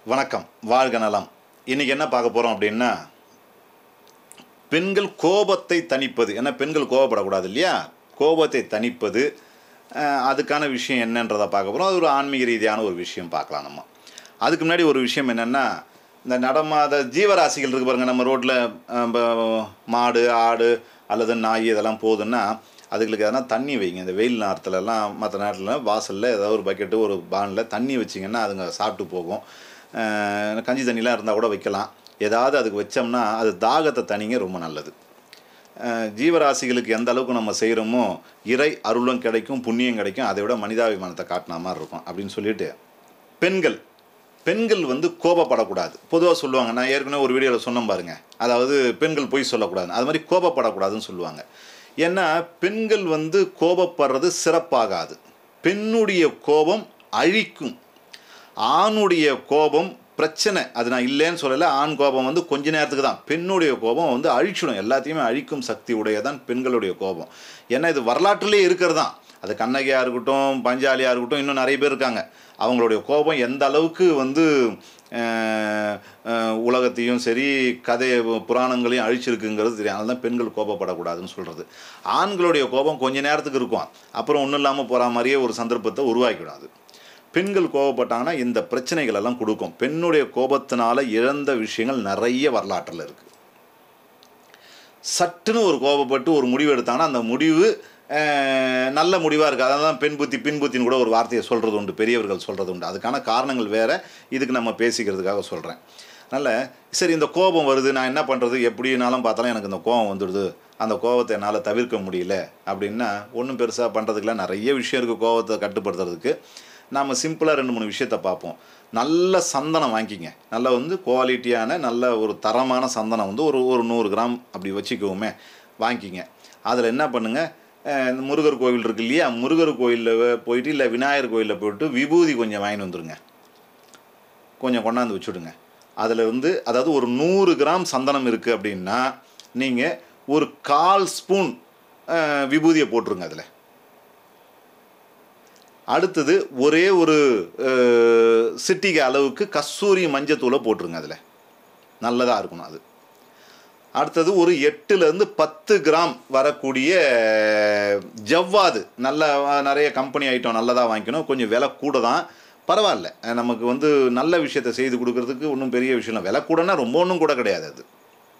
வணக்கம் வாழ்க நலம் இன்றைக்கி என்ன பார்க்க போகிறோம் அப்படின்னா பெண்கள் கோபத்தை தணிப்பது ஏன்னா பெண்கள் கோபப்படக்கூடாது இல்லையா கோபத்தை தணிப்பது அஹ், அதுக்கான விஷயம் என்னன்றதை பார்க்க போகிறோம் அது ஒரு ஆன்மீக ரீதியான ஒரு விஷயம் பார்க்கலாம் நம்ம அதுக்கு முன்னாடி ஒரு விஷயம் என்னென்னா இந்த நடமாத ஜீவராசிகள் இருக்கு பாருங்க நம்ம ரோட்டில் மாடு ஆடு அல்லது நாய் இதெல்லாம் போகுதுன்னா அதுங்களுக்கு எதனா தண்ணி வைங்க இந்த வெயில் நேரத்துலலாம் மற்ற நேரத்தில் வாசலில் ஏதாவது ஒரு பக்கெட்டு ஒரு பானில் தண்ணி வச்சிங்கன்னா அதுங்க சாப்பிட்டு போகும் அஹ் கஞ்சி தண்ணிலாம் இருந்தால் கூட வைக்கலாம் ஏதாவது அதுக்கு வச்சோம்னா அது தாகத்தை தனிங்க ரொம்ப நல்லது அஹ் ஜீவராசிகளுக்கு எந்த அளவுக்கு நம்ம செய்கிறோமோ இறை அருளும் கிடைக்கும் புண்ணியம் கிடைக்கும் அதை விட மனிதாபிமானத்தை காட்டின மாதிரி இருக்கும் அப்படின்னு சொல்லிட்டு பெண்கள் பெண்கள் வந்து கோபப்படக்கூடாது பொதுவாக சொல்லுவாங்க நான் ஏற்கனவே ஒரு வீடியோவில் சொன்னேன் பாருங்க அதாவது பெண்கள் பொய் சொல்லக்கூடாது அது மாதிரி கோபப்படக்கூடாதுன்னு சொல்லுவாங்க ஏன்னா பெண்கள் வந்து கோபப்படுறது சிறப்பாகாது பெண்ணுடைய கோபம் அழிக்கும் ஆணுடைய கோபம் பிரச்சனை அது நான் இல்லைன்னு சொல்லலை ஆண் கோபம் வந்து கொஞ்ச நேரத்துக்கு தான் பெண்ணுடைய கோபம் வந்து அழிச்சிடும் எல்லாத்தையுமே அழிக்கும் சக்தி உடையதான் பெண்களுடைய கோபம் ஏன்னா இது வரலாற்றிலே இருக்கிறது தான் அது கண்ணகியாக இருக்கட்டும் பஞ்சாலியாக இருக்கட்டும் இன்னும் நிறைய பேர் இருக்காங்க அவங்களுடைய கோபம் எந்த அளவுக்கு வந்து அஹ், அஹ், உலகத்தையும் சரி கதை புராணங்களையும் அழிச்சிருக்குங்கிறது தெரியும் அதனால தான் பெண்கள் கோபப்படக்கூடாதுன்னு சொல்கிறது ஆண்களுடைய கோபம் கொஞ்ச நேரத்துக்கு இருக்கும் அப்புறம் ஒன்றும் இல்லாமல் போகிற மாதிரியே ஒரு சந்தர்ப்பத்தை உருவாக்கிவிடாது பெண்கள் கோபப்பட்டாங்கன்னா இந்த பிரச்சனைகள் எல்லாம் கொடுக்கும் பெண்ணுடைய கோபத்தினால இழந்த விஷயங்கள் நிறைய வரலாற்றில் இருக்குது சட்டுன்னு ஒரு கோபப்பட்டு ஒரு முடிவு எடுத்தாங்கன்னா அந்த முடிவு அஹ், நல்ல முடிவாக இருக்குது அதான் தான் பெண் புத்தி பின் புத்தின்னு கூட ஒரு வார்த்தையை சொல்கிறது உண்டு பெரியவர்கள் சொல்கிறது உண்டு அதுக்கான காரணங்கள் வேறு இதுக்கு நம்ம பேசிக்கிறதுக்காக சொல்கிறேன் அதனால் சரி இந்த கோபம் வருது நான் என்ன பண்ணுறது எப்படினாலும் பார்த்தாலும் எனக்கு இந்த கோபம் வந்துடுது அந்த கோபத்தை என்னால் தவிர்க்க முடியல அப்படின்னா ஒன்றும் பெருசாக பண்ணுறதுக்குலாம் நிறைய விஷயம் இருக்குது கோபத்தை கட்டுப்படுத்துறதுக்கு நாம் சிம்பிளாக ரெண்டு மூணு விஷயத்தை பார்ப்போம் நல்ல சந்தனம் வாங்கிக்கிங்க நல்ல வந்து குவாலிட்டியான நல்ல ஒரு தரமான சந்தனம் வந்து ஒரு ஒரு நூறு கிராம் அப்படி வச்சுக்குவோமே வாங்கிக்கிங்க அதில் என்ன பண்ணுங்கள் இந்த முருகர் கோவில் இருக்கு இல்லையா முருகர் கோயிலில் போயிட்டு இல்லை விநாயகர் கோயிலில் போயிட்டு விபூதி கொஞ்சம் வாங்கிட்டு வந்துருங்க கொஞ்சம் கொண்டாந்து வச்சுடுங்க அதில் வந்து அதாவது ஒரு நூறு கிராம் சந்தனம் இருக்குது அப்படின்னா நீங்கள் ஒரு கால் ஸ்பூன் அஹ், விபூதியை போட்டுருங்க அதில் அடுத்தது ஒரே ஒரு அஹ், சிட்டிகை அளவுக்கு கஸ்தூரி மஞ்சத்தூளை போட்டுருங்க அதில் நல்லதாக இருக்கணும் அது அடுத்தது ஒரு எட்டுலேருந்து பத்து கிராம் வரக்கூடிய ஜவ்வாது நல்ல அஹ், நிறைய கம்பெனி ஐட்டம் நல்லதாக வாங்கிக்கணும் கொஞ்சம் விலை கூட தான் பரவாயில்ல அஹ், நமக்கு வந்து நல்ல விஷயத்தை செய்து கொடுக்கறதுக்கு ஒன்றும் பெரிய விஷயம் இல்லை விலை கூடனா ரொம்ப ஒன்றும் கூட கிடையாது அது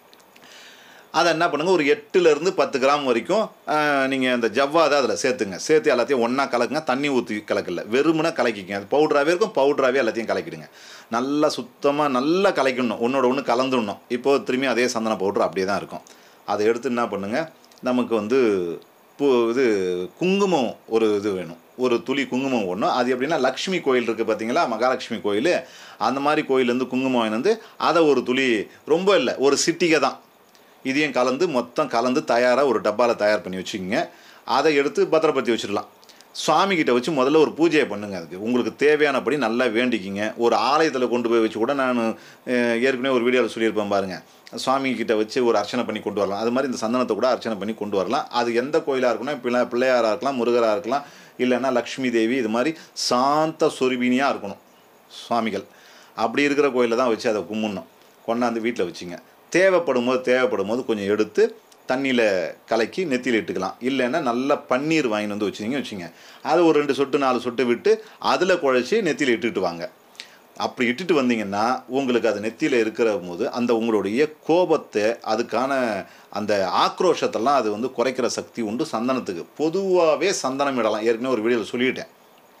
அதை என்ன பண்ணுங்கள் ஒரு எட்டுலேருந்து பத்து கிராம் வரைக்கும் நீங்கள் அந்த ஜவ்வாதை அதில் சேர்த்துங்க சேர்த்து எல்லாத்தையும் ஒன்றா கலக்குங்க தண்ணி ஊற்றி கலக்கல வெறுமனே கலக்கிங்க அது பவுட்ராகவே இருக்கும் பவுட்ராகவே எல்லாத்தையும் கலக்கிடுங்க நல்லா சுத்தமாக நல்லா கலக்கிடணும் ஒன்றோட ஒன்று கலந்துடணும் இப்போ திரும்பி அதே சந்தன பவுட்ரு அப்படியே தான் இருக்கும் அதை எடுத்து என்ன பண்ணுங்கள் நமக்கு வந்து பூ இது குங்குமம் ஒரு இது வேணும் ஒரு துளி குங்குமம் ஒன்று அது எப்படின்னா லக்ஷ்மி கோயில் இருக்குது பார்த்தீங்களா மகாலட்சுமி கோயில் அந்த மாதிரி கோயிலேருந்து குங்குமம் வாங்கிட்டு வந்து அதை ஒரு துளி ரொம்ப இல்லை ஒரு சிட்டிகை தான் இதையும் கலந்து மொத்தம் கலந்து தயாராக ஒரு டப்பாவில் தயார் பண்ணி வச்சுக்கோங்க அதை எடுத்து பத்திரப்படுத்தி வச்சிடலாம் சுவாமிகிட்ட வச்சு முதல்ல ஒரு பூஜையை பண்ணுங்க அதுக்கு உங்களுக்கு தேவையானபடி நல்லா வேண்டிக்கிங்க ஒரு ஆலயத்தில் கொண்டு போய் வச்சு கூட நான் அஹ், ஏற்கனவே ஒரு வீடியோவில் சொல்லியிருப்பேன் பாருங்கள் சுவாமி கிட்ட வச்சு ஒரு அர்ச்சனை பண்ணி கொண்டு வரலாம் அது மாதிரி இந்த சந்தனத்தை கூட அர்ச்சனை பண்ணி கொண்டு வரலாம் அது எந்த கோயிலாக இருக்குன்னா பிள்ளை பிள்ளையாராக இருக்கலாம் முருகராக இருக்கலாம் இல்லைன்னா லக்ஷ்மி தேவி இது மாதிரி சாந்த சொருபினியாக இருக்கணும் சுவாமிகள் அப்படி இருக்கிற கோயிலில் தான் வச்சு அதை கும்பிடணும் கொண்டாந்து வீட்டில் வச்சுங்க தேவைப்படும் போது தேவைப்படும் போது கொஞ்சம் எடுத்து தண்ணியில் கலக்கி நெத்தியில் இட்டுக்கலாம் இல்லைன்னா நல்லா பன்னீர் வாங்கிட்டு வந்து வச்சுங்க வச்சுங்க அதை ஒரு ரெண்டு சொட்டு நாலு சொட்டு விட்டு அதில் குழச்சி நெத்தியில் இட்டுட்டு வாங்க அப்படி இட்டுட்டு வந்தீங்கன்னா உங்களுக்கு அது நெத்தியில் இருக்கிற போது அந்த உங்களுடைய கோபத்தை அதுக்கான அந்த ஆக்ரோஷத்தெல்லாம் அது வந்து குறைக்கிற சக்தி உண்டு சந்தனத்துக்கு பொதுவாகவே சந்தனம் இடலாம் ஏற்கனவே ஒரு வீடியோவில் சொல்லிட்டேன்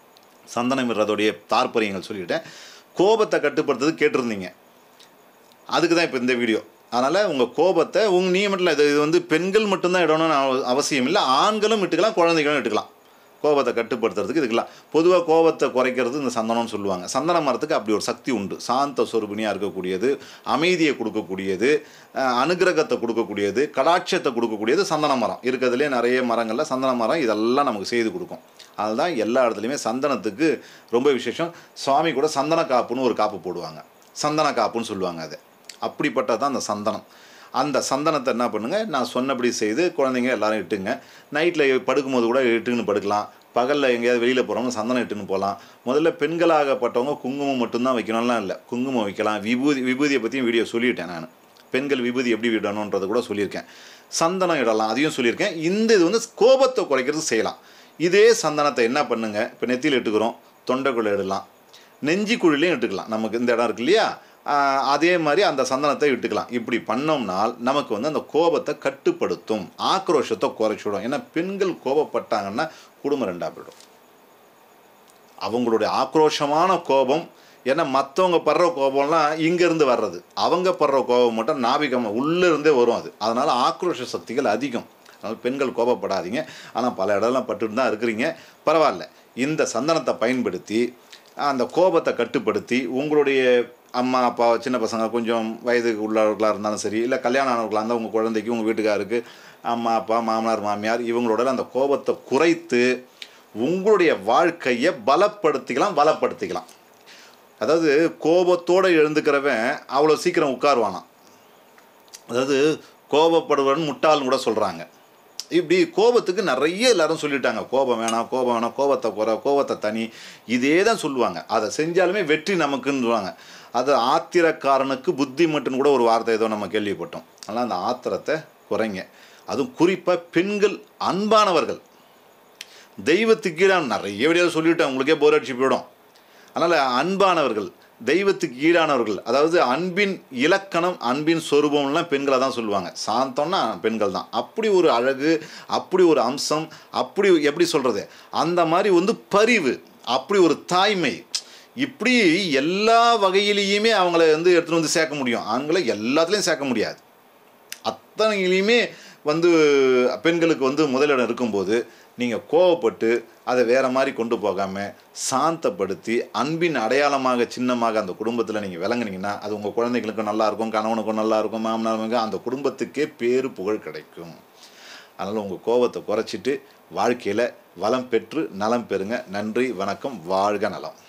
சந்தனம் இடுறதோடைய தாற்பயங்கள் சொல்லிட்டேன் கோபத்தை கட்டுப்படுத்துறது கேட்டிருந்தீங்க அதுக்கு தான் இப்போ இந்த வீடியோ அதனால் உங்கள் கோபத்தை உங்கள் நீ மட்டும் இல்லை இது இது வந்து பெண்கள் மட்டும்தான் இடணும்னு அவ- அவசியம் இல்லை ஆண்களும் இட்டுக்கலாம் குழந்தைகளும் இட்டுக்கலாம் கோபத்தை கட்டுப்படுத்துறதுக்கு இதுக்கெல்லாம் பொதுவாக கோபத்தை குறைக்கிறது இந்த சந்தனம்னு சொல்லுவாங்க சந்தன மரத்துக்கு அப்படி ஒரு சக்தி உண்டு சாந்த சொருபினியாக இருக்கக்கூடியது அமைதியை கொடுக்கக்கூடியது அஹ், அனுக்கிரகத்தை கொடுக்கக்கூடியது கடாட்சத்தை கொடுக்கக்கூடியது சந்தன மரம் இருக்கிறதுலே நிறைய மரங்களில் சந்தன மரம் இதெல்லாம் நமக்கு செய்து கொடுக்கும் அதுதான் எல்லா இடத்துலையுமே சந்தனத்துக்கு ரொம்ப விசேஷம் சுவாமி கூட சந்தன காப்புன்னு ஒரு காப்பு போடுவாங்க சந்தன காப்புன்னு சொல்லுவாங்க அது அப்படிப்பட்டது தான் அந்த சந்தனம் அந்த சந்தனத்தை என்ன பண்ணுங்கள் நான் சொன்னபடி செய்து குழந்தைங்க எல்லாரும் இட்டுங்க நைட்டில் படுக்கும்போது கூட இட்டுன்னு படுக்கலாம் பகலில் எங்கேயாவது வெளியில் போகிறோம்னா சந்தனம் இட்டுன்னு போகலாம் முதல்ல பெண்களாகப்பட்டவங்க குங்குமம் மட்டும்தான் வைக்கணும்லாம் இல்லை குங்குமம் வைக்கலாம் விபூதி விபூதியை பற்றியும் வீடியோ சொல்லிவிட்டேன் நான் பெண்கள் விபூதி எப்படி விடணுன்றது கூட சொல்லியிருக்கேன் சந்தனம் இடலாம் அதையும் சொல்லியிருக்கேன் இந்த இது வந்து கோபத்தை குறைக்கிறது செய்யலாம் இதே சந்தனத்தை என்ன பண்ணுங்க இப்போ நெத்தியில் இட்டுக்கிறோம் தொண்டைக்குள்ளே இடலாம் நெஞ்சி குழிலையும் இட்டுக்கலாம் நமக்கு இந்த இடம் இருக்கு இல்லையா ஆஹ் அதே மாதிரி அந்த சந்தனத்தை இட்டுக்கலாம் இப்படி பண்ணோம்னால் நமக்கு வந்து அந்த கோபத்தை கட்டுப்படுத்தும் ஆக்ரோஷத்தை குறைச்சிடும் ஏன்னா பெண்கள் கோபப்பட்டாங்கன்னா குடும்பம் ரெண்டாக போயிடும் அவங்களுடைய ஆக்ரோஷமான கோபம் ஏன்னா மற்றவங்க படுற கோபம்லாம் இங்கேருந்து வர்றது அவங்க படுற கோபம் மட்டும் நாபிகமாக உள்ளேருந்தே வரும் அது அதனால் ஆக்ரோஷ சக்திகள் அதிகம் அதனால் பெண்கள் கோபப்படாதீங்க ஆனால் பல இடம்லாம் பட்டுட்டு தான் இருக்கிறீங்க பரவாயில்ல இந்த சந்தனத்தை பயன்படுத்தி அந்த கோபத்தை கட்டுப்படுத்தி உங்களுடைய அம்மா அப்பா சின்ன பசங்க கொஞ்சம் வயதுக்கு உள்ளவர்களாக இருந்தாலும் சரி இல்லை கல்யாணம் ஆனவர்களாக இருந்தால் உங்கள் குழந்தைக்கு உங்கள் வீட்டுக்காருக்கு அம்மா அப்பா மாமனார் மாமியார் இவங்களோட அந்த கோபத்தை குறைத்து உங்களுடைய வாழ்க்கையை பலப்படுத்திக்கலாம் பலப்படுத்திக்கலாம் அதாவது கோபத்தோடு எழுந்துக்கிறவன் அவ்வளோ சீக்கிரம் உட்காருவானாம் அதாவது கோபப்படுவன் முட்டாள்னு கூட சொல்கிறாங்க இப்படி கோபத்துக்கு நிறைய எல்லாரும் சொல்லிட்டாங்க கோபம் வேணாம் கோபம் வேணாம் கோபத்தை குறை கோபத்தை தனி இதே தான் சொல்லுவாங்க அதை செஞ்சாலுமே வெற்றி நமக்குன்னு சொல்லுவாங்க அது ஆத்திரக்காரனுக்கு புத்தி மட்டுன்னு கூட ஒரு வார்த்தை ஏதோ நம்ம கேள்விப்பட்டோம் அதனால் அந்த ஆத்திரத்தை குறைங்க அதுவும் குறிப்பாக பெண்கள் அன்பானவர்கள் தெய்வத்துக்கு ஈடான நிறைய வீடியோ சொல்லிவிட்டேன் உங்களுக்கே போர் அடிச்சு போயிடும் அதனால் அன்பானவர்கள் தெய்வத்துக்கு ஈடானவர்கள் அதாவது அன்பின் இலக்கணம் அன்பின் சொரூபம்லாம் பெண்களை தான் சொல்லுவாங்க சாந்தம்னா பெண்கள் தான் அப்படி ஒரு அழகு அப்படி ஒரு அம்சம் அப்படி எப்படி சொல்கிறது அந்த மாதிரி வந்து பரிவு அப்படி ஒரு தாய்மை இப்படி எல்லா வகையிலையுமே அவங்கள வந்து எடுத்துகிட்டு வந்து சேர்க்க முடியும் ஆண்களை எல்லாத்துலேயும் சேர்க்க முடியாது அத்தனையிலையுமே வந்து பெண்களுக்கு வந்து முதலிடம் இருக்கும்போது நீங்கள் கோவப்பட்டு அதை வேறு மாதிரி கொண்டு போகாமல் சாந்தப்படுத்தி அன்பின் அடையாளமாக சின்னமாக அந்த குடும்பத்தில் நீங்கள் விளங்குனீங்கன்னா அது உங்கள் குழந்தைகளுக்கும் நல்லா இருக்கும் கணவனுக்கும் நல்லா இருக்கும் மாமனாருக்கும் அந்த குடும்பத்துக்கே பேரு புகழ் கிடைக்கும் அதனால் உங்கள் கோபத்தை குறைச்சிட்டு வாழ்க்கையில் வளம் பெற்று நலம் பெறுங்க நன்றி வணக்கம் வாழ்க நலம்